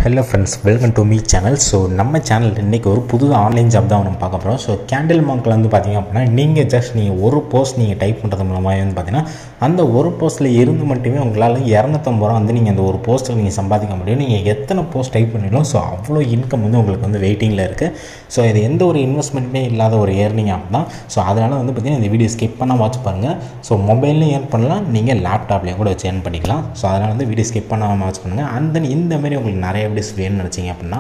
hello friends welcome to me channel so நம்ம channel இன்றைக்கி ஒரு புது ஆன்லைன் ஜாப் தான் நம்ம பார்க்க போகிறோம் ஸோ கேண்டில் மார்க்கில் வந்து பார்த்திங்க அப்படின்னா நீங்கள் ஜஸ்ட் நீங்கள் ஒரு போஸ்ட் நீங்கள் டைப் பண்ணுறது மூலமாக வந்து பார்த்தீங்கன்னா அந்த ஒரு போஸ்ட்டில் இருந்து மட்டுமே உங்களால் இரநூத்தம்பது ரூபா வந்து நீங்கள் அந்த ஒரு போஸ்ட்டில் நீங்கள் சம்பாதிக்க முடியும் நீங்கள் எத்தனை போஸ்ட் டைப் பண்ணிடலாம் ஸோ அவ்வளோ இன்கம் வந்து உங்களுக்கு வந்து வெயிட்டிங்கில் இருக்குது ஸோ இது எந்த ஒரு இன்வெஸ்ட்மெண்ட்டுமே இல்லாத ஒரு ஏர்னிங் ஆப் தான் ஸோ அதனால் வந்து பார்த்திங்கன்னா இந்த வீடியோ ஸ்கிப் பண்ணால் வாட்ச் பண்ணுங்கள் ஸோ மொபைல்லையும் ஏர்ன் பண்ணலாம் நீங்கள் லேப்டாப்லேயும் கூட வச்சு ஏர்ன் பண்ணிக்கலாம் ஸோ அதனால் வந்து வீடியோ ஸ்கிப் பண்ணாமல் வாட்ச் பண்ணுங்கள் அண்ட் தென் இந்த மாதிரி உங்களுக்கு நிறைய வீடியோஸ் வேணும்னு நினச்சிங்க அப்படின்னா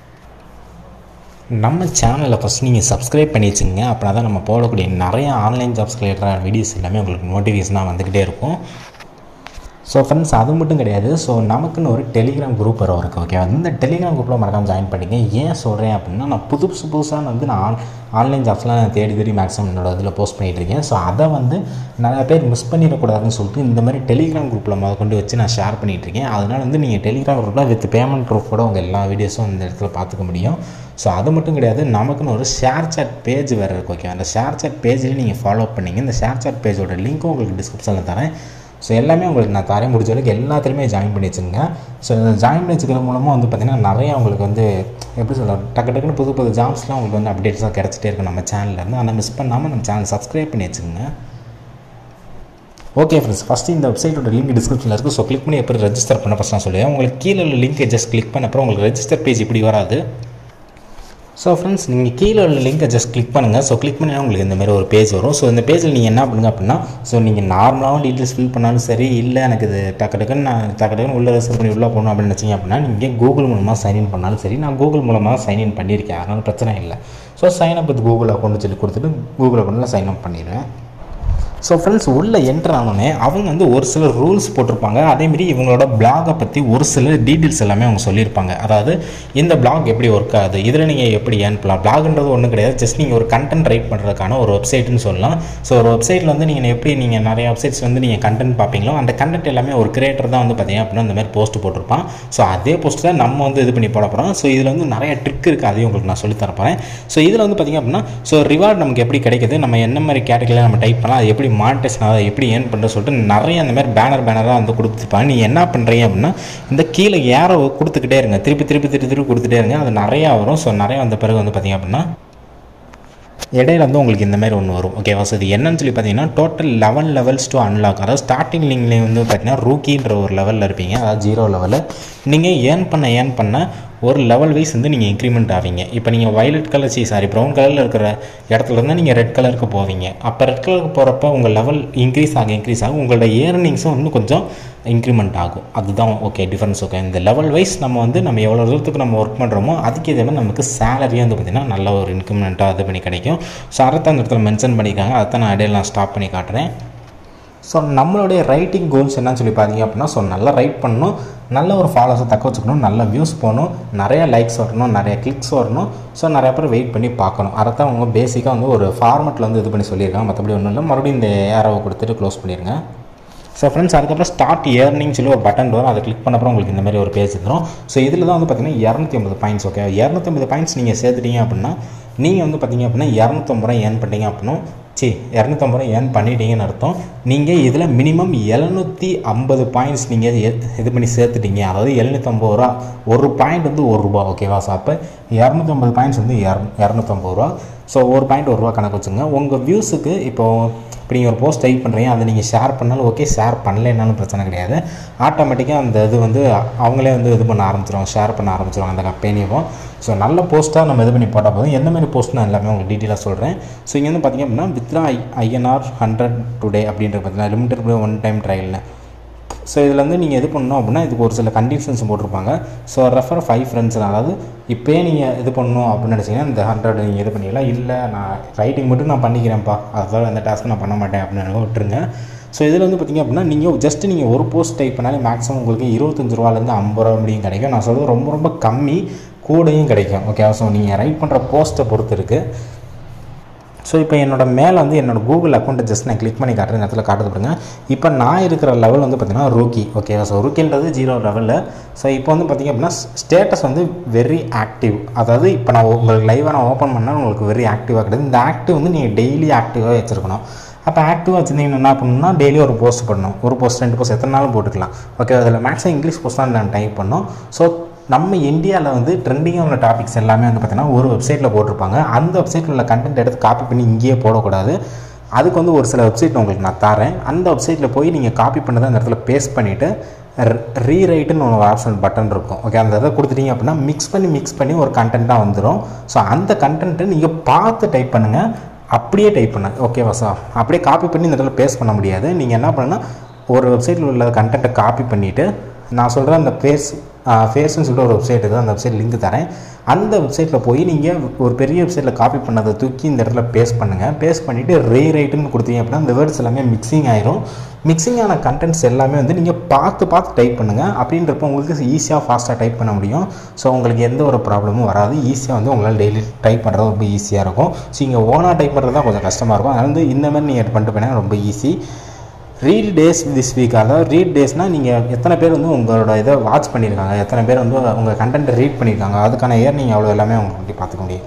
நம்ம சேனலை ஃபஸ்ட் நீங்கள் சப்ஸ்கிரைப் பண்ணி வச்சுங்க அப்படின்னா தான் நம்ம போடக்கூடிய நிறைய ஆன்லைன் ஜாப்ஸ் ரிலேட்டடான வீடியோஸ் எல்லாமே உங்களுக்கு நோட்டிஃபிகேஷனாக வந்துக்கிட்டே இருக்கும் ஸோ ஃப்ரெண்ட்ஸ் அது மட்டும் கிடையாது ஸோ நமக்குன்னு ஒரு டெலிகிராம் குரூப் வர இருக்குது ஓகே இந்த டெலிகிராம் குரூப்பில் மறக்காமல் ஜாயின் பண்ணிங்க ஏன் சொல்கிறேன் அப்படின்னா நான் புதுசு புதுசாக வந்து நான் ஆன் ஆன்லைன் ஜாப்ஸ்லாம் நான் தேடி தேடி மேக்ஸிமம் என்னோட இதில் போஸ்ட் பண்ணிகிட்டு இருக்கேன் ஸோ அதை வந்து நிறைய பேர் மிஸ் பண்ணிடக்கூடாதுன்னு சொல்லிட்டு இந்த மாதிரி டெலிகிராம் குரூப்பில் முத கொண்டு வச்சு நான் ஷேர் பண்ணிகிட்டு இருக்கேன் அதனால் வந்து நீங்கள் டெலிகிராம் குரூப்பில் வித் பேமெண்ட் ப்ரூஃபோட உங்கள் எல்லா வீடியோஸும் இந்த இடத்துல பார்த்துக்க முடியும் ஸோ அது மட்டும் கிடையாது நமக்குன்னு ஒரு ஷேர் சாட் பேஜ் வேறு இருக்குது ஓகே அந்த ஷேர் சாட் பேஜ்லேயும் நீங்கள் ஃபாலோ பண்ணிங்க இந்த ஷேர் சாட் பேஜோட லிங்க்கும் உங்களுக்கு டிஸ்கிரிப்ஷனில் தரேன் ஸோ எல்லாமே உங்களுக்கு நான் தரேன் முடிஞ்ச வரைக்கும் எல்லாத்துலேயுமே ஜாயின் பண்ணி வச்சுங்க ஸோ இந்த ஜாயின் பண்ணி வச்சுக்கிற மூலமாக வந்து பார்த்திங்கன்னா நிறையா உங்களுக்கு வந்து எப்படி சொல்ல டக்கு டக்குன்னு புது புது ஜாப்ஸ்லாம் உங்களுக்கு வந்து அப்டேட்ஸாக கிடச்சிட்டே இருக்கும் நம்ம சேனல்லேருந்து அதை மிஸ் பண்ணாமல் நம்ம சேனல் சப்ஸ்கிரைப் பண்ணி வச்சுங்க ஓகே ஃப்ரெண்ட்ஸ் ஃபஸ்ட்டு இந்த வெப்சைட்டோட லிங்க் டிஸ்கிரிப்ஷனில் இருக்குது ஸோ கிளிக் பண்ணி எப்படி ரெஜிஸ்டர் பண்ண ஃபஸ்ட் நான் சொல்லுவேன் உங்களுக்கு கீழே உள்ள லிங்க்கை ஜஸ்ட் கிளிக் பண்ண அப்புறம் உங்களுக்கு ரெஜிஸ்டர் பேஜ் இப்படி வராது ஸோ ஃப்ரெண்ட்ஸ் நீங்கள் கீழே உள்ள லிங்கை ஜஸ்ட் கிளிக் பண்ணுங்கள் ஸோ கிளிக் பண்ணினா உங்களுக்கு இந்த மாதிரி ஒரு பேஜ் வரும் ஸோ இந்த பேஜில் நீங்கள் என்ன பண்ணுங்க அப்படின்னா ஸோ நீங்கள் நார்மலாகவும் டீட்டெயில்ஸ் ஃபில் பண்ணாலும் சரி இல்லை எனக்கு இது டக்கு டக்குன்னு நான் டக்கு டக்குன்னு உள்ளே ரெஜிஸ்டர் பண்ணி உள்ளே போகணும் அப்படின்னு நினச்சிங்க அப்படின்னா நீங்கள் கூகுள் மூலமாக சைன்இன் பண்ணாலும் சரி நான் கூகுள் மூலமாக சைன்இன் பண்ணியிருக்கேன் அதனால் பிரச்சனை இல்லை so sign up with Google account சொல்லி கொடுத்துட்டு கூகுள் அக்கௌண்ட்டில் சைன் அப் பண்ணிடுவேன் ஸோ ஃப்ரெண்ட்ஸ் உள்ளே என்ட்ரு ஆனோடனே அவங்க வந்து ஒரு சில ரூல்ஸ் போட்டிருப்பாங்க அதேமாரி இவங்களோட பிளாகை பற்றி ஒரு சில டீட்டெயில்ஸ் எல்லாமே அவங்க சொல்லியிருப்பாங்க அதாவது இந்த பிளாக் எப்படி ஒர்க் ஆகுது இதில் நீங்கள் எப்படி ஏன் பண்ணலாம் பிளாக்ன்றது ஒன்றும் கிடையாது ஜஸ்ட் நீங்கள் ஒரு கண்டென்ட் ரைட் பண்ணுறதுக்கான ஒரு வெப்சைட்னு சொல்லலாம் ஸோ ஒரு வெப்சைட்டில் வந்து நீங்கள் எப்படி நீங்கள் நிறைய வெப்சைட்ஸ் வந்து நீங்கள் கண்டென்ட் பார்ப்பீங்களோ அந்த கண்டென்ட் எல்லாமே ஒரு கிரியேட்டர் தான் வந்து பார்த்தீங்க அப்படின்னா இந்த மாதிரி போஸ்ட் போட்டிருப்பான் ஸோ அதே போஸ்ட் தான் நம்ம வந்து இது பண்ணி போட போகிறோம் ஸோ இதில் வந்து நிறைய ட்ரிக் இருக்குது அதையும் உங்களுக்கு நான் சொல்லித் தர போகிறேன் ஸோ இதில் வந்து பார்த்திங்க அப்படின்னா ஸோ ரிவார்ட் நமக்கு எப்படி கிடைக்குது நம்ம என்ன மாதிரி கேட்டகரியில் நம்ம டைப் பண்ணலாம் அது எப்படி மானிட்டேஷன் அதை எப்படி ஏர்ன் பண்ணுறது சொல்லிட்டு நிறைய அந்த மாதிரி பேனர் பேனராக வந்து கொடுத்துருப்பாங்க நீங்கள் என்ன பண்ணுறீங்க அப்படின்னா இந்த கீழே ஏரோ கொடுத்துக்கிட்டே இருங்க திருப்பி திருப்பி திருப்பி திருப்பி கொடுத்துட்டே இருங்க அது நிறையா வரும் ஸோ நிறையா வந்த பிறகு வந்து பார்த்திங்க அப்படின்னா இடையில வந்து உங்களுக்கு இந்த மாதிரி ஒன்று வரும் ஓகேவா ஸோ இது என்னன்னு சொல்லி பார்த்தீங்கன்னா total eleven levels to unlock அதாவது ஸ்டார்டிங் லிங்க்லேயே வந்து பார்த்தீங்கன்னா ரூக்கின்ற ஒரு லெவலில் இருப்பீங்க அதாவது ஜீரோ லெவலில் நீங்கள் ஏர்ன் பண்ண ஏர்ன் பண்ண ஒரு லெவல் வைஸ் வந்து நீங்கள் இன்க்ரிமெண்ட் ஆவீங்க இப்போ நீங்கள் violet colour C sorry brown கலரில் இருக்கிற இடத்துல இருந்தால் நீங்கள் ரெட் கலருக்கு போவீங்க அப்போ ரெட் கலருக்கு போகிறப்ப உங்கள் லெவல் இன்க்ரீஸ் ஆக இன்க்ரீஸ் ஆகும் உங்களோட ஏர்னிங்ஸும் இன்னும் கொஞ்சம் இன்க்ரிமெண்ட் ஆகும் அதுதான் ஓகே டிஃப்ரென்ஸ் ஓகே இந்த லெவல் வைஸ் நம்ம வந்து நம்ம எவ்வளோ தூரத்துக்கு நம்ம ஒர்க் பண்ணுறோமோ அதுக்கு இதே மாதிரி நமக்கு சேலரியும் வந்து பார்த்திங்கன்னா நல்ல ஒரு இன்க்ரிமெண்ட்டாக இது பண்ணி கிடைக்கும் ஸோ அதைத்தான் அந்த இடத்துல மென்ஷன் பண்ணியிருக்காங்க அதை நான் இடையில நான் ஸ்டாப் பண்ணி காட்டுறேன் ஸோ நம்மளுடைய ரைட்டிங் கோல்ஸ் என்னன்னு சொல்லி பார்த்தீங்க அப்படின்னா ஸோ நல்லா ரைட் பண்ணணும் நல்ல ஒரு ஃபாலோஸை தக்க வச்சுக்கணும் நல்ல வியூஸ் போகணும் நிறைய லைக்ஸ் வரணும் நிறைய கிளிக்ஸ் வரணும் ஸோ நிறைய பேர் வெயிட் பண்ணி பார்க்கணும் அதை தான் அவங்க பேசிக்காக வந்து ஒரு ஃபார்மெட்டில் வந்து இது பண்ணி சொல்லியிருக்காங்க மற்றபடி ஒன்றும் இல்லை மறுபடியும் இந்த ஏரோவை கொடுத்துட்டு க்ளோஸ் பண்ணிடுங்க ஸோ ஃப்ரெண்ட்ஸ் அதுக்கப்புறம் ஸ்டார்ட் இயர்னிங் சொல்லி ஒரு பட்டன் வரும் அதை கிளிக் பண்ணப்பறம் உங்களுக்கு இந்த மாதிரி ஒரு பேஜ் வந்துடும் ஸோ இதில் தான் வந்து பார்த்தீங்கன்னா இரநூத்தி ஐம்பது பாயிண்ட்ஸ் ஓகே இரநூத்தி ஐம்பது பாயிண்ட்ஸ் நீங்கள் சேர்த்துட்டீங்க அப்படின்னா நீங்கள் வந்து பார்த்தீங்க அப்படின்னா இரநூத்தம்பது ரூபா ஏர்ன் பண்ணிட்டீங்க அப்படின்னா சி இரநூத்தம்பது ரூபா ஏர்ன் பண்ணிட்டீங்கன்னு அர்த்தம் நீங்கள் இதில் மினிமம் எழுநூற்றி ஐம்பது பாயிண்ட்ஸ் நீங்கள் இது பண்ணி சேர்த்துட்டீங்க அதாவது எழுநூற்றம்பது ரூபா ஒரு பாயிண்ட் வந்து ஒரு ரூபா ஓகேவா ஸோ அப்போ இரநூத்தம்பது பாயிண்ட்ஸ் வந்து இரநூத்தம்பது ரூபா ஸோ ஒரு பாயிண்ட் ஒரு ரூபா கணக்கு வச்சுங்க உங்கள் வியூஸுக்கு இப்போது இப்போ நீங்கள் ஒரு போஸ்ட் டைப் பண்ணுறீங்க அதை நீங்கள் ஷேர் பண்ணாலும் ஓகே ஷேர் பண்ணலைன்னாலும் பிரச்சனை கிடையாது ஆட்டோமேட்டிக்காக அந்த இது வந்து அவங்களே வந்து இது பண்ண ஆரம்பிச்சிருவாங்க ஷேர் பண்ண ஆரம்பிச்சிருவாங்க அந்த கம்பெனியும் ஸோ நல்ல போஸ்ட்டாக நம்ம இது பண்ணி போட்டால் போதும் எந்த மாதிரி போஸ்ட் நான் எல்லாமே உங்களுக்கு டீட்டெயிலாக சொல்கிறேன் ஸோ இங்கே வந்து பார்த்திங்க அப்படின்னா withdraw I INR hundred today அப்படின்ற பார்த்தீங்கன்னா லிமிடெட் ஒன் டைம் ட்ரையல்னு ஸோ இதில் வந்து நீங்கள் இது பண்ணணும் அப்படின்னா இதுக்கு ஒரு சில கண்டிஷன்ஸ் போட்டிருப்பாங்க ஸோ ரெஃபர் ஃபைவ் ஃப்ரெண்ட்ஸ் அதாவது இப்போயே நீங்கள் இது பண்ணணும் அப்படின்னு நினச்சிங்கன்னா இந்த ஹண்ட்ரட் நீங்கள் இது பண்ணிக்கலாம் இல்லை நான் ரைட்டிங் மட்டும் நான் பண்ணிக்கிறேன்ப்பா அதாவது அந்த டாஸ்க்கு நான் பண்ண மாட்டேன் அப்படின்னு விட்டுருங்க ஸோ இதில் வந்து பார்த்திங்க அப்படின்னா நீங்கள் ஜஸ்ட் நீங்கள் ஒரு போஸ்ட் டைப் பண்ணாலே மேக்ஸிமம் உங்களுக்கு இருபத்தஞ்சு ரூபாலேருந்து ஐம்பது ரூபா முடியும் கிடைக்கும் நான் சொல்கிறது ரொம்ப ரொம்ப கம்மி கூடையும் கிடைக்கும் ஓகே ஸோ நீங்கள் ரைட் பண்ணுற போஸ்ட்டை பொறுத்து இருக்குது ஸோ இப்போ என்னோட மேலே வந்து என்னோட கூகுள் அக்கௌண்ட்டை ஜஸ்ட் நான் கிளிக் பண்ணி காட்டுற நேரத்தில் காட்டுது பாருங்க இப்போ நான் இருக்கிற லெவல் வந்து பார்த்திங்கன்னா ரூக்கி ஓகே ஸோ ரூக்கின்றது ஜீரோ லெவலில் ஸோ இப்போ வந்து பார்த்திங்க அப்படின்னா ஸ்டேட்டஸ் வந்து வெரி ஆக்டிவ் அதாவது இப்போ நான் உங்களுக்கு லைவாக நான் ஓப்பன் பண்ணால் உங்களுக்கு வெரி ஆக்டிவாக கிடையாது இந்த ஆக்டிவ் வந்து நீங்கள் டெய்லி ஆக்டிவாக வச்சுருக்கணும் அப்போ ஆக்டிவாக வச்சுருந்தீங்கன்னா என்ன பண்ணணும்னா டெய்லி ஒரு போஸ்ட் பண்ணணும் ஒரு போஸ்ட் ரெண்டு போஸ்ட் எத்தனை நாளும் போட்டுக்கலாம் ஓகே அதில் மேக்ஸிமம் இங்கிலீஷ் போஸ்ட் தான் நான் டைப் பண்ணோம் ஸோ நம்ம இந்தியாவில் வந்து ட்ரெண்டிங்காக உள்ள டாபிக்ஸ் எல்லாமே வந்து பார்த்திங்கன்னா ஒரு வெப்சைட்டில் போட்டிருப்பாங்க அந்த வெப்சைட்டில் உள்ள கண்டென்ட் எடுத்து காப்பி பண்ணி இங்கேயே போடக்கூடாது அதுக்கு வந்து ஒரு சில வெப்சைட் உங்களுக்கு நான் தரேன் அந்த வெப்சைட்டில் போய் நீங்கள் காப்பி பண்ணதை அந்த இடத்துல பேஸ்ட் பண்ணிவிட்டு ரீரைட்டுன்னு ஒரு ஆப்ஷன் பட்டன் இருக்கும் ஓகே அந்த இதை கொடுத்துட்டீங்க அப்படின்னா மிக்ஸ் பண்ணி மிக்ஸ் பண்ணி ஒரு கண்டென்ட்டாக வந்துடும் ஸோ அந்த கண்டென்ட்டை நீங்கள் பார்த்து டைப் பண்ணுங்கள் அப்படியே டைப் பண்ண ஓகேவா சார் அப்படியே காப்பி பண்ணி இந்த இடத்துல பேஸ்ட் பண்ண முடியாது நீங்கள் என்ன பண்ணுன்னா ஒரு வெப்சைட்டில் உள்ள கண்டென்ட்டை காப்பி பண்ணிவிட்டு நான் சொல்கிற அந்த ஃபேஸ் ஃபேஸ்னு சொல்லிட்டு ஒரு வெப்சைட் இருக்குது அந்த வெப்சைட் லிங்க் தரேன் அந்த வெப்சைட்டில் போய் நீங்கள் ஒரு பெரிய வெப்சைட்டில் காப்பி பண்ணதை தூக்கி இந்த இடத்துல பேஸ்ட் பண்ணுங்கள் பேஸ்ட் பண்ணிவிட்டு ரீரைட்டுன்னு கொடுத்தீங்க அப்படின்னா அந்த வேர்ட்ஸ் எல்லாமே மிக்சிங் ஆயிரும் மிக்சிங் ஆன கண்டென்ட்ஸ் எல்லாமே வந்து நீங்கள் பார்த்து பார்த்து டைப் பண்ணுங்கள் அப்படின்றப்ப உங்களுக்கு ஈஸியாக ஃபாஸ்ட்டாக டைப் பண்ண முடியும் ஸோ உங்களுக்கு எந்த ஒரு ப்ராப்ளமும் வராது ஈஸியாக வந்து உங்களால் டெய்லி டைப் பண்ணுறது ரொம்ப ஈஸியாக இருக்கும் ஸோ இங்கே ஓனாக டைப் பண்ணுறது தான் கொஞ்சம் கஷ்டமாக இருக்கும் அதனால் வந்து இந்த மாதிரி நீங்கள் பண்ணிட்டு போனால் ரொம்ப easy read days this week அதாவது ரீட் டேஸ்னால் நீங்கள் எத்தனை பேர் வந்து உங்களோட இதை வாட்ச் பண்ணியிருக்காங்க எத்தனை பேர் வந்து உங்கள் கண்டென்ட்டை ரீட் பண்ணியிருக்காங்க அதுக்கான ஏர்னிங் எவ்வளோ எல்லாமே உங்களுக்கு பார்த்துக்க முடியும்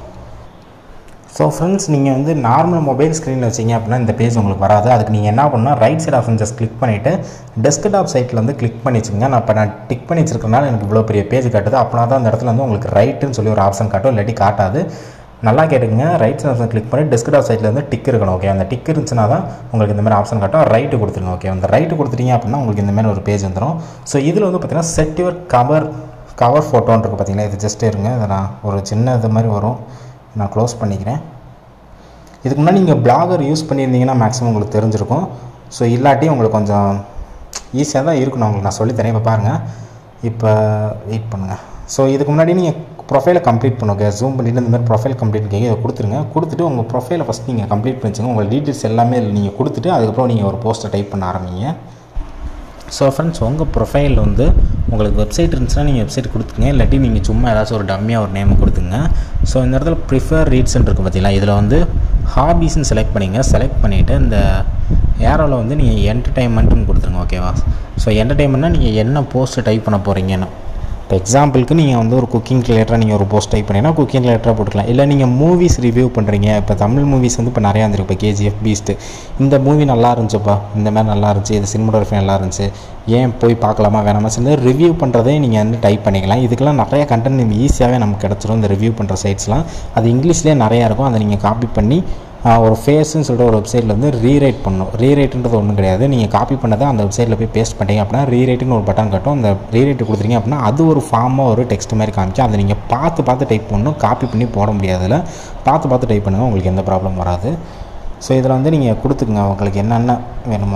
ஸோ ஃப்ரெண்ட்ஸ் நீங்கள் வந்து நார்மல் மொபைல் ஸ்க்ரீனில் வச்சிங்க அப்படின்னா இந்த பேஜ் உங்களுக்கு வராது அதுக்கு நீங்கள் என்ன பண்ணால் right side option just click பண்ணிவிட்டு டெஸ்க்டாப் சைட்டில் வந்து கிளிக் பண்ணி வச்சுங்க நான் இப்போ நான் டிக் பண்ணி வச்சிருக்கனால எனக்கு இவ்வளோ பெரிய பேஜ் காட்டுது அப்படின்னா தான் அந்த இடத்துல வந்து உங்களுக்கு ரைட்டுன்னு சொல்லி ஒரு ஆப்ஷன் காட்டும் இல்லாட்டி காட்டாது நல்லா கேட்டுங்க ரைட் சைட் ஆப்ஷன் கிளிக் பண்ணி டெஸ்க்டாப் சைட்டில் வந்து டிக் இருக்கணும் ஓகே அந்த டிக் இருந்துச்சுன்னா தான் உங்களுக்கு இந்த மாதிரி ஆப்ஷன் காட்டும் ரைட்டு கொடுத்துருங்க ஓகே அந்த ரைட்டு கொடுத்துட்டீங்க அப்படின்னா உங்களுக்கு இந்த மாதிரி ஒரு பேஜ் வந்துடும் ஸோ இதில் வந்து பார்த்தீங்கன்னா செட் யுவர் கவர் கவர் ஃபோட்டோன்னு இருக்குது பார்த்தீங்களா இது ஜஸ்ட் இருங்க இதை நான் ஒரு சின்ன இது மாதிரி வரும் நான் க்ளோஸ் பண்ணிக்கிறேன் இதுக்கு முன்னாடி நீங்கள் பிளாகர் யூஸ் பண்ணியிருந்தீங்கன்னா மேக்ஸிமம் உங்களுக்கு தெரிஞ்சிருக்கும் ஸோ இல்லாட்டி உங்களுக்கு கொஞ்சம் ஈஸியாக தான் இருக்கணும் உங்களுக்கு நான் சொல்லித்தரேன் இப்போ பாருங்கள் இப்போ வெயிட் பண்ணுங்கள் ஸோ இதுக்கு முன்னாடி நீங்கள் ப்ரொஃபைலை கம்ப்ளீட் பண்ணுங்க ஜூம் பண்ணிவிட்டு இந்த மாதிரி ப்ரொஃபைல் கம்ப்ளீட் கேட்க இதை கொடுத்துருங்க கொடுத்துட்டு உங்கள் ப்ரொஃபைலை ஃபஸ்ட் நீங்கள் கம்ப்ளீட் பண்ணிச்சுங்க உங்கள் டீட்டெயில்ஸ் எல்லாமே இதில் நீங்கள் கொடுத்துட்டு அதுக்கப்புறம் நீங்கள் ஒரு போஸ்ட்டை டைப் பண்ண ஆரம்பிங்க ஸோ ஃப்ரெண்ட்ஸ் உங்கள் ப்ரொஃபைல் வந்து உங்களுக்கு வெப்சைட் இருந்துச்சுன்னா நீங்கள் வெப்சைட் கொடுத்துங்க இல்லாட்டி நீங்கள் சும்மா ஏதாச்சும் ஒரு டம்மியாக ஒரு நேம் கொடுத்துங்க ஸோ இந்த இடத்துல ப்ரிஃபர் ரீட்ஸ்ன்னு இருக்குது பார்த்தீங்களா இதில் வந்து ஹாபீஸ்னு செலக்ட் பண்ணிங்க செலக்ட் பண்ணிவிட்டு இந்த ஏரோவில் வந்து நீங்கள் என்டர்டைன்மெண்ட்டுன்னு கொடுத்துருங்க ஓகேவா ஸோ என்டர்டைன்மெண்ட்னா நீங்கள் என்ன போஸ்ட்டு டைப் பண்ண போகிறீங்கன்னு இப்போ எக்ஸாம்பிளுக்கு நீங்கள் வந்து ஒரு குக்கிங் ரிலேட்டராக நீங்கள் ஒரு போஸ்ட் டைப் பண்ணிங்கன்னா குக்கிங் ரிலேட்டராக போட்டுக்கலாம் இல்லை நீங்கள் மூவிஸ் ரிவ்யூ பண்ணுறீங்க இப்போ தமிழ் மூவிஸ் வந்து இப்போ நிறையா வந்துருக்கு இப்போ கேஜிஎஃப் பீஸ்ட்டு இந்த மூவி நல்லா இருந்துச்சுப்பா இந்த மாதிரி நல்லா இருந்துச்சு இது சினிமோகிராஃபி நல்லா இருந்துச்சு ஏன் போய் பார்க்கலாமா வேணாமா சொல்லி ரிவ்யூ பண்ணுறதே நீங்கள் வந்து டைப் பண்ணிக்கலாம் இதுக்கெல்லாம் நிறைய கண்டென்ட் நம்ம ஈஸியாகவே நமக்கு கிடச்சிரும் இந்த ரிவ்யூ பண்ணுற சைட்ஸ்லாம் அது இங்கிலீஷ்லேயே நிறையா இருக்கும் அதை நீங்கள் காப்பி பண்ணி ஒரு ஃபேஸ்ன்னு சொல்லிட்டு ஒரு வெப்சைட்டில் வந்து ரீரைட் பண்ணணும் ரீரைட்டுன்றது ஒன்றும் கிடையாது நீங்கள் காப்பி பண்ணதை அந்த வெப்சைட்டில் போய் பேஸ்ட் பண்ணிங்க அப்படின்னா ரீரைட்டுன்னு ஒரு பட்டன் கட்டும் அந்த ரீரைட்டு கொடுத்துருங்க அப்படின்னா அது ஒரு ஃபார்மாக ஒரு டெக்ஸ்ட் மாதிரி காமிக்கும் அதை நீங்கள் பார்த்து பார்த்து டைப் பண்ணணும் காப்பி பண்ணி போட முடியாதுல பார்த்து பார்த்து டைப் பண்ணுங்கள் உங்களுக்கு எந்த ப்ராப்ளம் வராது ஸோ இதில் வந்து நீங்கள் கொடுத்துக்குங்க உங்களுக்கு என்னென்ன வேணுமோ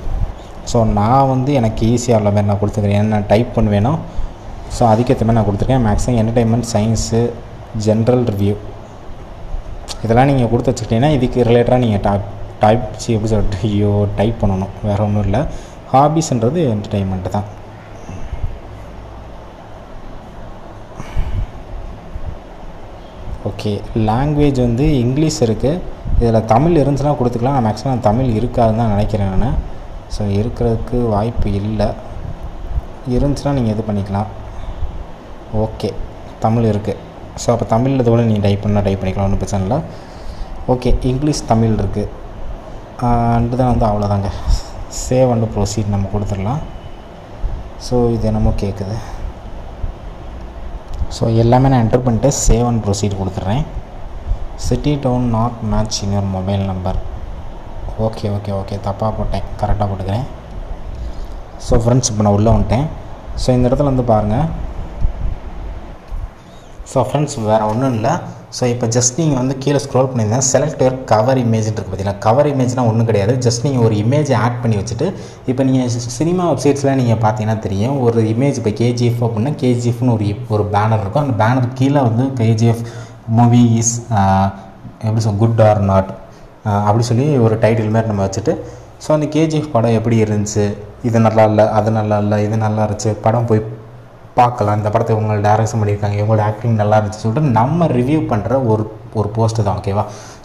ஸோ நான் வந்து எனக்கு ஈஸியாக உள்ள மாதிரி நான் கொடுத்துக்கிறேன் என்ன டைப் பண்ணுவேனோ ஸோ அதுக்கேற்ற மாதிரி நான் கொடுத்துருக்கேன் maximum entertainment science general review இதெல்லாம் நீங்கள் கொடுத்து வச்சுக்கிட்டீங்கன்னா இதுக்கு ரிலேட்டடாக நீங்கள் டைப் டைப் எப்படி சொல்லிட்டு ஐயோ டைப் பண்ணணும் வேறு ஒன்றும் இல்லை ஹாபீஸ்ன்றது என்டர்டெயின்மெண்ட் தான் ஓகே லாங்குவேஜ் வந்து இங்கிலீஷ் இருக்குது இதில் தமிழ் இருந்துச்சுன்னா கொடுத்துக்கலாம் மேக்ஸிமம் தமிழ் இருக்காதுன்னு தான் நினைக்கிறேன் நான் ஸோ இருக்கிறதுக்கு வாய்ப்பு இல்லை இருந்துச்சுன்னா நீங்கள் இது பண்ணிக்கலாம் ஓகே தமிழ் இருக்குது ஸோ அப்போ தமிழில் இது கூட நீங்கள் டைப் பண்ணால் டைப் பண்ணிக்கலாம் ஒன்றும் பிரச்சனை இல்லை ஓகே இங்கிலீஷ் தமிழ் இருக்குது அண்டு தான் வந்து அவ்வளோதாங்க சேவ் அண்டு ப்ரொசீட் நம்ம கொடுத்துடலாம் ஸோ இது என்னமோ கேட்குது ஸோ எல்லாமே நான் என்டர் பண்ணிட்டு சேவ் அண்ட் ப்ரொசீட் கொடுத்துட்றேன் city town not match your mobile number okay okay okay தப்பாக போட்டேன் கரெக்டாக போட்டுக்கிறேன் ஸோ ஃப்ரெண்ட்ஸ் இப்போ நான் உள்ளே வந்துட்டேன் ஸோ இந்த இடத்துல வந்து பாருங்கள் ஸோ ஃப்ரெண்ட்ஸ் வேறு ஒன்றும் இல்லை ஸோ இப்போ ஜஸ்ட் நீங்கள் வந்து கீழே ஸ்க்ரோல் பண்ணியிருந்தேன் செலக்ட் யுவர் கவர் இமேஜ் இருக்குது பார்த்தீங்களா கவர் இமேஜ்னால் ஒன்றும் கிடையாது ஜஸ்ட் நீங்கள் ஒரு இமேஜ் ஆட் பண்ணி வச்சுட்டு இப்போ நீங்கள் சினிமா வெப்சைட்ஸில் நீங்கள் பார்த்தீங்கன்னா தெரியும் ஒரு இமேஜ் இப்போ கேஜிஎஃப் அப்படின்னா கேஜிஎஃப்னு ஒரு ஒரு பேனர் இருக்கும் அந்த பேனர் கீழே வந்து கேஜிஎஃப் மூவி இஸ் எப்படி சொல் குட் ஆர் நாட் அப்படி சொல்லி ஒரு டைட்டில் மாதிரி நம்ம வச்சுட்டு ஸோ அந்த கேஜிஎஃப் படம் எப்படி இருந்துச்சு இது நல்லா இல்லை அது நல்லா இல்லை இது நல்லா இருந்துச்சு படம் போய் பார்க்கலாம் இந்த படத்தை இவங்க டேரக்ஷன் பண்ணியிருக்காங்க இவங்களோட ஆக்டிங் நல்லா இருந்துச்சு சொல்லிட்டு நம்ம ரிவ்யூ பண்ணுற ஒரு ஒரு போஸ்ட்டு தான் ஓகேவா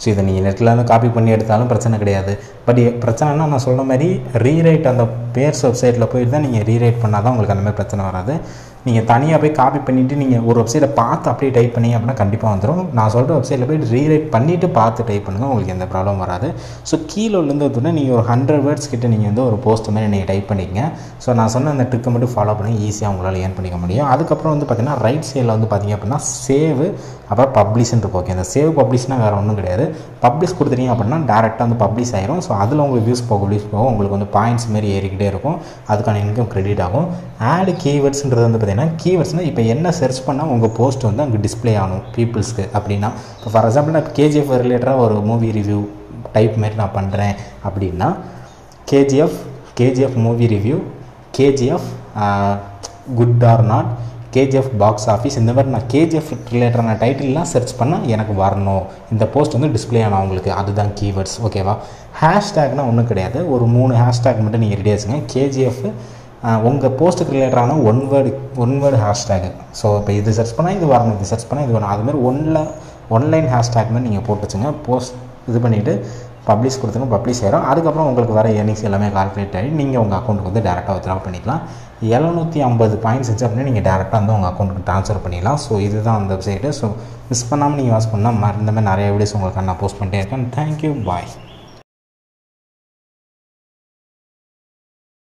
ஸோ இதை நீங்கள் நெட்டில் வந்து காப்பி பண்ணி எடுத்தாலும் பிரச்சனை கிடையாது பட் பிரச்சனைனா நான் சொல்கிற மாதிரி ரீரைட் அந்த பேர்ஸ் வெப்சைட்டில் போயிட்டு தான் நீங்கள் ரீரைட் பண்ணால் தான் உங்களுக்கு அந்த மாதிரி பிரச்சனை வராது நீங்கள் தனியாக போய் காப்பி பண்ணிவிட்டு நீங்கள் ஒரு வெப்சைட்டை பார்த்து அப்படியே டைப் பண்ணி அப்படின்னா கண்டிப்பாக வந்துடும் நான் சொல்கிற வெப்சைட்டில் போய் ரீரைட் பண்ணிவிட்டு பார்த்து டைப் பண்ணுங்கள் உங்களுக்கு எந்த ப்ராப்ளம் வராது ஸோ கீழே இருந்து வந்து நீங்கள் ஒரு ஹண்ட்ரட் வேர்ட்ஸ் கிட்ட நீங்கள் வந்து ஒரு போஸ்ட் மாதிரி நீங்கள் டைப் பண்ணிக்கங்க ஸோ நான் சொன்ன அந்த ட்ரிக்கை மட்டும் ஃபாலோ பண்ணி ஈஸியாக உங்களால் ஏர்ன் பண்ணிக்க முடியும் அதுக்கப்புறம் வந்து பார்த்தீங்கன்னா ரைட் சைடில் வந்து பார்த்தீங்க அப்படின்னா சேவ் அப்புறம் பப்ளிஷ்னு இருக்கும் ஓகே அந்த சேவ் பப்ளிஷ்னால் வேறு ஒன்றும் கிடையாது பப்ளிஷ் கொடுத்துட்டீங்க அப்படின்னா டேரெக்டாக வந்து பப்ளிஷ் ஆயிரும் ஸோ அதில் உங்களுக்கு வியூஸ் போக வியூஸ் போகும் உங்களுக்கு வந்து பாயிண்ட்ஸ் மாரி ஏறிக்கிட்டே இருக்கும் அதுக்கான இன்கம் கிரெடிட் ஆகும் ஆடு கீவேர்ட்ஸ்ன்றது வந்து பார்த்தீங்கன்னா கீவேர்ட்ஸ்னால் இப்போ என்ன சர்ச் பண்ணால் உங்கள் போஸ்ட் வந்து அங்கே டிஸ்ப்ளே ஆகணும் பீப்புள்ஸ்க்கு அப்படின்னா இப்போ ஃபார் எக்ஸாம்பிள் நான் கேஜிஎஃப் ரிலேட்டடாக ஒரு மூவி ரிவ்யூ டைப் மாரி நான் பண்ணுறேன் அப்படின்னா KGF KGF movie review KGF good or not KGF box office இந்த மாதிரி நான் கேஜிஎஃப் ரிலேட்டடான டைட்டில்லாம் சர்ச் பண்ணால் எனக்கு வரணும் இந்த போஸ்ட் வந்து டிஸ்ப்ளே ஆகணும் அவங்களுக்கு அதுதான் கீவேர்ட்ஸ் ஓகேவா ஹேஷ்டேக்னால் ஒன்றும் கிடையாது ஒரு மூணு ஹேஷ்டேக் மட்டும் நீங்கள் ரெடி வச்சுங்க கேஜிஎஃப் உங்கள் போஸ்ட்டுக்கு ரிலேட்டடான one word one word hashtag so இப்போ இது சர்ச் பண்ணால் இது வரணும் இது சர்ச் பண்ணால் இது வரணும் அதுமாதிரி ஒன்ல ஒன்லைன் ஹேஷ்டேக் மாதிரி நீங்கள் போட்டு வச்சுங்க போஸ்ட் இது பண்ணிவிட்டு பப்ளிஷ் கொடுத்துங்க பப்ளிஷ் ஆயிரும் அதுக்கப்புறம் உங்களுக்கு வர ஏர்னிங்ஸ் எல்லாமே கால்குலேட் ஆகி நீங்கள் உங்கள் அக்கௌண்ட்டுக்கு வந்து டேரெக்டாக வித்ரா பண்ணிக்கலாம் எழுநூற்றி ஐம்பது பாயிண்ட்ஸ் இருந்துச்சு அப்படின்னா நீங்கள் டேரெக்டாக வந்து உங்கள் அக்கௌண்ட்டுக்கு ட்ரான்ஸ்ஃபர் பண்ணிடலாம் ஸோ இதுதான் அந்த வெப்சைட்டு ஸோ மிஸ் பண்ணாமல் நீங்கள் வாட்ச் பண்ணால் இந்த மாதிரி நிறைய வீடியோஸ் உங்களுக்கு நான் போஸ்ட் பண்ணிட்டே இருக்கேன் தேங்க்யூ பாய்